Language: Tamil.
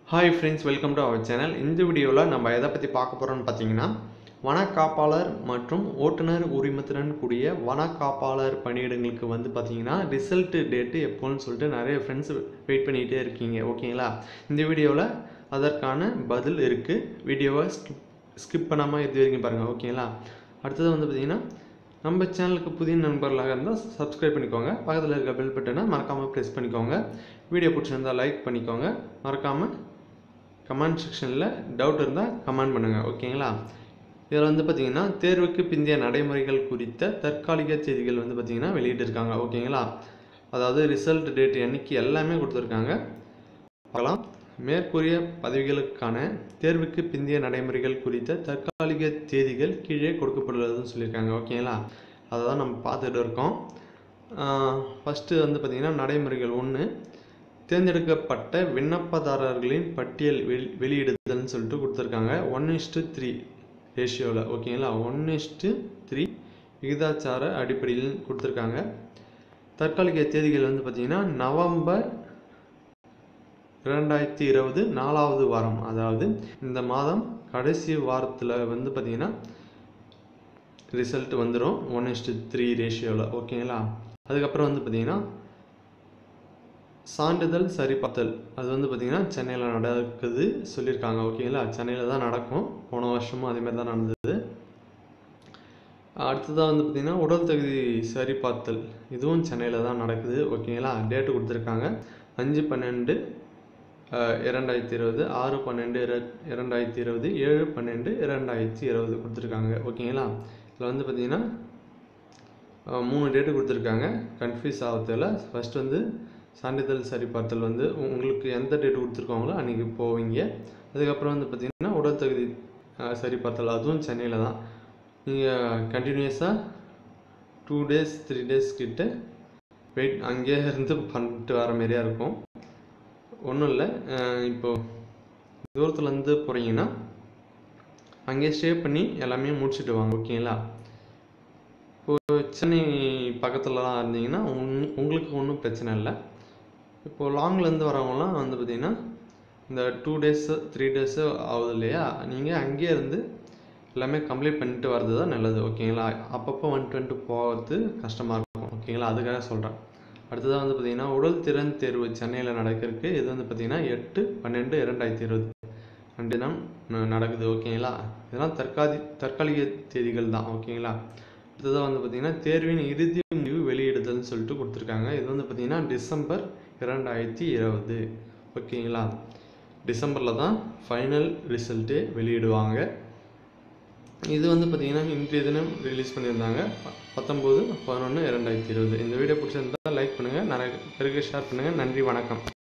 hi friends welcome to our channel இந்த வீடியோவில் நம்ம எதை பற்றி பார்க்க போகிறோம்னு பார்த்தீங்கன்னா வனக்காப்பாளர் மற்றும் ஓட்டுநர் உரிமத்துடன் கூடிய வனக்காப்பாளர் பணியிடங்களுக்கு வந்து பார்த்தீங்கன்னா ரிசல்ட் டேட்டு எப்போன்னு சொல்லிட்டு நிறைய ஃப்ரெண்ட்ஸ் வெயிட் பண்ணிகிட்டே இருக்கீங்க ஓகேங்களா இந்த வீடியோவில் அதற்கான பதில் இருக்குது வீடியோவை ஸ்கிப் ஸ்கிப் பண்ணாமல் இது வரைக்கும் பாருங்கள் ஓகேங்களா அடுத்தது வந்து பார்த்தீங்கன்னா நம்ம சேனலுக்கு புதிய நண்பர்களாக இருந்தால் சப்ஸ்கிரைப் பண்ணிக்கோங்க பக்கத்தில் இருக்க பெல் பட்டனை மறக்காமல் ப்ரெஸ் பண்ணிக்கோங்க வீடியோ பிடிச்சிருந்தால் லைக் பண்ணிக்கோங்க மறக்காமல் கமெண்ட் செக்ஷனில் டவுட் இருந்தால் கமெண்ட் பண்ணுங்கள் ஓகேங்களா இதில் வந்து பார்த்தீங்கன்னா தேர்வுக்கு பிந்தைய நடைமுறைகள் குறித்த தற்காலிக செய்திகள் வந்து பார்த்தீங்கன்னா வெளியிட்டிருக்காங்க ஓகேங்களா அதாவது ரிசல்ட் டேட் என்னைக்கு எல்லாமே கொடுத்துருக்காங்க பார்க்கலாம் மேற்கூறிய பதவிகளுக்கான தேர்வுக்கு பிந்தைய நடைமுறைகள் குறித்த தற்காலிக தேதிகள் கீழே கொடுக்கப்பட்டுள்ளதுன்னு சொல்லியிருக்காங்க ஓகேங்களா அதை தான் நம்ம பார்த்துட்டு இருக்கோம் ஃபஸ்ட்டு வந்து பார்த்திங்கன்னா நடைமுறைகள் ஒன்று தேர்ந்தெடுக்கப்பட்ட விண்ணப்பதாரர்களின் பட்டியல் வெளி வெளியிடுதல்னு சொல்லிட்டு கொடுத்துருக்காங்க ஒன் இஸ்டு த்ரீ ரேஷியோவில் ஓகேங்களா ஒன் இஸ்டு த்ரீ விகிதாச்சார அடிப்படையில் கொடுத்துருக்காங்க தற்காலிக தேதிகள் வந்து பார்த்திங்கன்னா நவம்பர் இரண்டாயிரத்தி இருபது நாலாவது வாரம் அதாவது இந்த மாதம் கடைசி வாரத்தில் வந்து பார்த்திங்கன்னா ரிசல்ட் வந்துடும் ஒன் இஸ்டு த்ரீ ரேஷியோவில் ஓகேங்களா அதுக்கப்புறம் வந்து பார்த்திங்கன்னா சான்றிதழ் சரிபார்த்தல் அது வந்து பார்த்திங்கன்னா சென்னையில் நடக்குது சொல்லியிருக்காங்க ஓகேங்களா சென்னையில் தான் நடக்கும் போன வருஷமும் அதேமாதிரி தான் நடந்தது அடுத்ததாக வந்து பார்த்திங்கன்னா உடல் தகுதி சரிபார்த்தல் இதுவும் சென்னையில் தான் நடக்குது ஓகேங்களா டேட்டு கொடுத்துருக்காங்க அஞ்சு பன்னெண்டு இரண்டாயிரத்தி இருபது ஆறு பன்னெண்டு இர இரண்டாயிரத்தி இருபது ஏழு பன்னெண்டு இரண்டாயிரத்தி இருபது கொடுத்துருக்காங்க ஓகேங்களா இதில் வந்து பார்த்திங்கன்னா மூணு டேட்டு கொடுத்துருக்காங்க கன்ஃபியூஸ் ஆகிறதில்ல ஃபஸ்ட் வந்து சான்றிதழ் சரிபார்த்தல் வந்து உங்களுக்கு எந்த டேட் கொடுத்துருக்காங்களோ அன்றைக்கி போவீங்க அதுக்கப்புறம் வந்து பார்த்திங்கன்னா உடல் தகுதி சரிபார்த்தல் அதுவும் சென்னையில் தான் நீங்கள் கண்டினியூஸாக டூ டேஸ் த்ரீ டேஸ் கிட்ட வெயிட் அங்கேயே இருந்து பண்ணிட்டு வர மாதிரியா இருக்கும் ஒன்றும் இல்லை இப்போது தூரத்துலேருந்து போகிறீங்கன்னா அங்கேயே ஸ்டே பண்ணி எல்லாமே முடிச்சுட்டு வாங்க ஓகேங்களா இப்போது சென்னை பக்கத்தில் தான் இருந்தீங்கன்னா உங்களுக்கு ஒன்றும் பிரச்சனை இல்லை இப்போது லாங்லேருந்து வரவங்களாம் வந்து பார்த்திங்கன்னா இந்த டூ டேஸு த்ரீ டேஸு ஆகுது இல்லையா நீங்கள் அங்கேயே இருந்து எல்லாமே கம்ப்ளீட் பண்ணிட்டு வர்றது தான் நல்லது ஓகேங்களா அப்பப்போ வந்துட்டு வந்துட்டு போகிறது கஷ்டமாக இருக்கும் ஓகேங்களா அதுக்காக சொல்கிறேன் அடுத்ததாக வந்து பார்த்திங்கன்னா உடல் திறன் தேர்வு சென்னையில் நடக்கிறதுக்கு இது வந்து பார்த்திங்கன்னா எட்டு பன்னெண்டு இரண்டாயிரத்தி இருபது ரெண்டு நாள் நடக்குது ஓகேங்களா இதெல்லாம் தற்காலி தற்காலிக தேதிகள் தான் ஓகேங்களா அடுத்ததாக வந்து பார்த்திங்கன்னா தேர்வின் இறுதி முடிவு வெளியிடுதல்னு சொல்லிட்டு கொடுத்துருக்காங்க இது வந்து பார்த்திங்கன்னா டிசம்பர் இரண்டாயிரத்தி இருபது ஓகேங்களா டிசம்பரில் தான் ஃபைனல் ரிசல்ட்டே வெளியிடுவாங்க இது வந்து பார்த்திங்கன்னா இன்றைய தினம் ரிலீஸ் பண்ணியிருந்தாங்க பத்தொம்போது பதினொன்று இரண்டாயிரத்தி இருபது இந்த வீடியோ பிடிச்சிருந்தால் லைக் பண்ணுங்கள் நிறைய பேருக்கு ஷேர் பண்ணுங்கள் நன்றி வணக்கம்